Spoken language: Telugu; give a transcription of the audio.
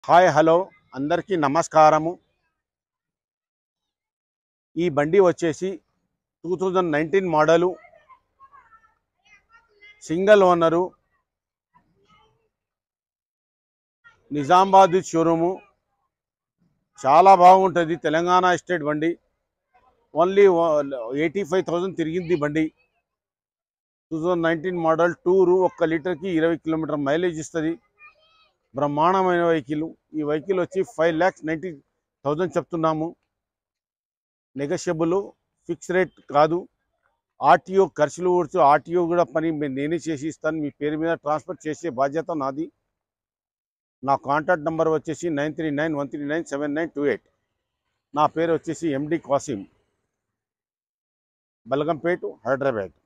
హాయ్ హలో అందరికీ నమస్కారము ఈ బండి వచ్చేసి two thousand nineteen model single owner Nizamabad showroom చాలా బాగుంటుంది తెలంగాణ స్టేట్ బండి ఓన్లీ ఎయిటీ ఫైవ్ థౌజండ్ తిరిగింది బండి టూ థౌజండ్ నైన్టీన్ మోడల్ టూరు ఒక్క లీటర్కి ఇరవై కిలోమీటర్ మైలేజ్ ఇస్తుంది బ్రహ్మాండమైన వెహికల్ ఈ వెహికల్ వచ్చి ఫైవ్ ల్యాక్స్ నైంటీ థౌజండ్ చెప్తున్నాము నెగషియబుల్ ఫిక్స్ రేట్ కాదు ఆర్టీఓ ఖర్చులు కూర్చు ఆర్టీఓ కూడా పని మే- నేనే చేసి ఇస్తాను మీ పేరు మీద ట్రాన్స్ఫర్ చేసే బాధ్యత నాది నా కాంటాక్ట్ నెంబర్ వచ్చేసి nine three nine one three nine seven nine two eight నా పేరు వచ్చేసి ఎండి కాసిం బల్గంపేట్ హైదరాబాద్